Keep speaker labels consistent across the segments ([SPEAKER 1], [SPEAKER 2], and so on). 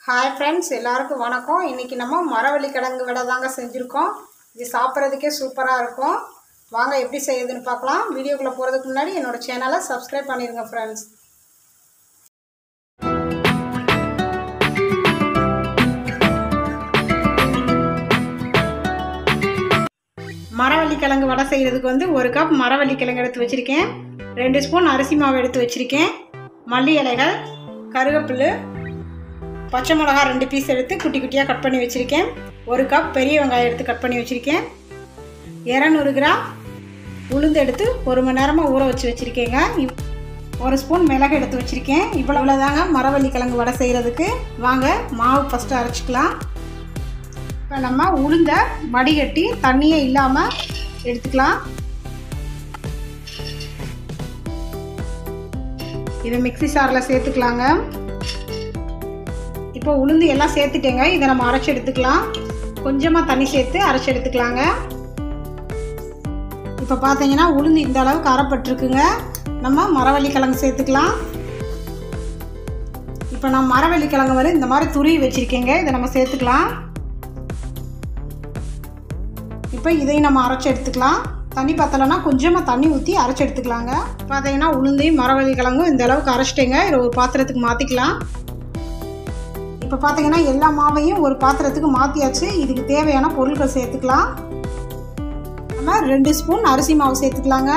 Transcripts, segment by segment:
[SPEAKER 1] hi friends எல்லாருக்கும் வணக்கம் இன்றைக்கி நம்ம மரவள்ளி கிழங்கு வடை தாங்க செஞ்சுருக்கோம் இது சாப்பிட்றதுக்கே சூப்பராக இருக்கும் வாங்க எப்படி செய்யுதுன்னு பார்க்கலாம் வீடியோக்குள்ளே போகிறதுக்கு முன்னாடி என்னோடய சேனலை சப்ஸ்கிரைப் பண்ணிடுங்க ஃப்ரெண்ட்ஸ் மரவள்ளி கிழங்கு வடை செய்கிறதுக்கு வந்து ஒரு கப் மரவள்ளி கிழங்கு எடுத்து வச்சுருக்கேன் ரெண்டு ஸ்பூன் அரிசி மாவு எடுத்து வச்சுருக்கேன் மல்லி இலைகள் கருவேப்பிலை பச்சை மிளகா ரெண்டு பீஸ் எடுத்து குட்டி குட்டியாக கட் பண்ணி வச்சுருக்கேன் ஒரு கப் பெரிய வெங்காயம் எடுத்து கட் பண்ணி வச்சுருக்கேன் இரநூறு கிராம் உளுந்து எடுத்து ஒரு மணி நேரமாக ஊற வச்சு வச்சுருக்கேங்க இப்- ஒரு ஸ்பூன் மிளகு எடுத்து வச்சுருக்கேன் இவ்வளோ தாங்க மரவள்ளி கிழங்கு வடை செய்கிறதுக்கு வாங்க மாவு ஃபஸ்ட்டு அரைச்சிக்கலாம் இப்போ நம்ம உளுந்த வடிகட்டி தண்ணியே இல்லாமல் எடுத்துக்கலாம் இதை மிக்ஸி சாரில் சேர்த்துக்கலாங்க இப்போ உளுந்து எல்லாம் சேர்த்துட்டேங்க இதை நம்ம அரைச்சி எடுத்துக்கலாம் கொஞ்சமாக தண்ணி சேர்த்து அரைச்சி எடுத்துக்கலாங்க இப்போ பார்த்தீங்கன்னா உளுந்து இந்த அளவுக்கு அரைப்பட்டிருக்குங்க நம்ம மரவள்ளி கிழங்கு சேர்த்துக்கலாம் இப்போ நான் மரவள்ளி கிழங்கு வரை இந்த மாதிரி துருவி வச்சுருக்கேங்க இதை நம்ம சேர்த்துக்கலாம் இப்போ இதையும் நம்ம அரைச்சி எடுத்துக்கலாம் தண்ணி பத்தலைன்னா கொஞ்சமாக தண்ணி ஊற்றி அரைச்சி எடுத்துக்கலாங்க பார்த்தீங்கன்னா உளுந்தையும் மரவள்ளி கிழங்கும் இந்த அளவுக்கு அரைச்சிட்டேங்க இதை ஒரு பாத்திரத்துக்கு மாற்றிக்கலாம் இப்போ பார்த்தீங்கன்னா எல்லா மாவையும் ஒரு பாத்திரத்துக்கு மாற்றியாச்சு இதுக்கு தேவையான பொருட்கள் சேர்த்துக்கலாம் நம்ம ரெண்டு ஸ்பூன் அரிசி மாவு சேர்த்துக்கலாங்க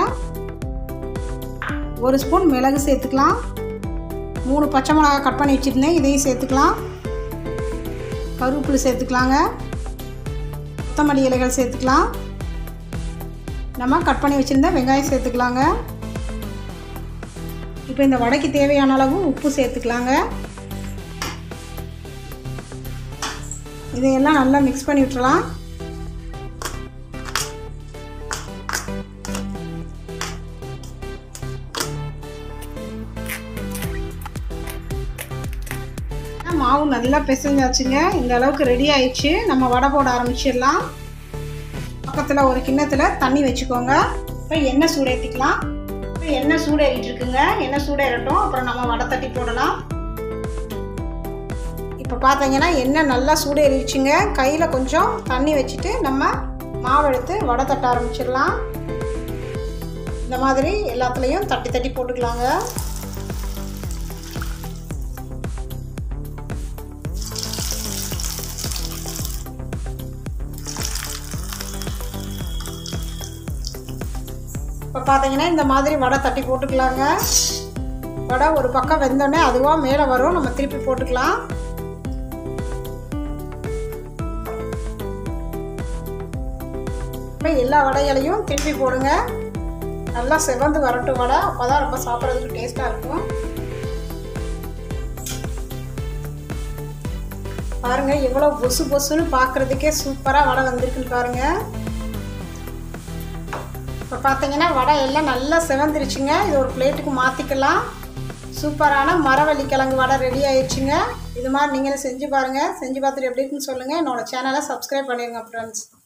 [SPEAKER 1] ஒரு ஸ்பூன் மிளகு சேர்த்துக்கலாம் மூணு பச்சை மிளகா கட் பண்ணி வச்சுருந்தேன் இதையும் சேர்த்துக்கலாம் கருவேப்பிலை சேர்த்துக்கலாங்க கொத்தமல்லி இலைகள் சேர்த்துக்கலாம் நம்ம கட் பண்ணி வச்சுருந்த வெங்காயம் சேர்த்துக்கலாங்க இப்போ இந்த வடைக்கு தேவையான அளவு உப்பு சேர்த்துக்கலாங்க இதையெல்லாம் நல்லா மிக்ஸ் பண்ணி விட்டுறலாம் மாவு நல்லா பிசைஞ்சாச்சுங்க இந்த அளவுக்கு ரெடி ஆயிடுச்சு நம்ம வடை போட ஆரம்பிச்சிடலாம் பக்கத்தில் ஒரு கிண்ணத்தில் தண்ணி வச்சுக்கோங்க இப்போ எண்ணெய் சூடேற்றிக்கலாம் இப்போ எண்ணெய் சூடேறிட்டு இருக்குங்க எண்ணெய் சூடேறட்டும் அப்புறம் நம்ம வடை தட்டி போடலாம் இப்போ பார்த்தீங்கன்னா எண்ணெய் நல்லா சூடேறிடுச்சுங்க கையில் கொஞ்சம் தண்ணி வச்சுட்டு நம்ம மாவு எடுத்து வடை தட்ட ஆரம்பிச்சிடலாம் இந்த மாதிரி எல்லாத்துலேயும் தட்டி தட்டி போட்டுக்கலாங்க இப்போ பார்த்தீங்கன்னா இந்த மாதிரி வடை தட்டி போட்டுக்கலாங்க வடை ஒரு பக்கம் வெந்தோடனே அதுவாக மேலே வரும் நம்ம திருப்பி போட்டுக்கலாம் இப்போ எல்லா வடைகளையும் திருப்பி போடுங்க நல்லா செவந்து வரட்டும் வடை அப்போ தான் ரொம்ப சாப்பிட்றதுக்கு டேஸ்ட்டாக இருக்கும் பாருங்க எவ்வளோ பொசு பொசுன்னு பார்க்குறதுக்கே சூப்பராக வடை வந்திருக்குன்னு பாருங்க இப்போ பார்த்தீங்கன்னா வடை எல்லாம் நல்லா செவந்துருச்சுங்க இது ஒரு பிளேட்டுக்கு மாற்றிக்கலாம் சூப்பரான மரவள்ளி கிழங்கு வடை ரெடி ஆயிடுச்சுங்க இது மாதிரி நீங்களும் செஞ்சு பாருங்கள் செஞ்சு பார்த்துட்டு எப்படி இருக்குன்னு சொல்லுங்கள் என்னோடய சேனலை சப்ஸ்கிரைப் பண்ணிடுங்க ஃப்ரெண்ட்ஸ்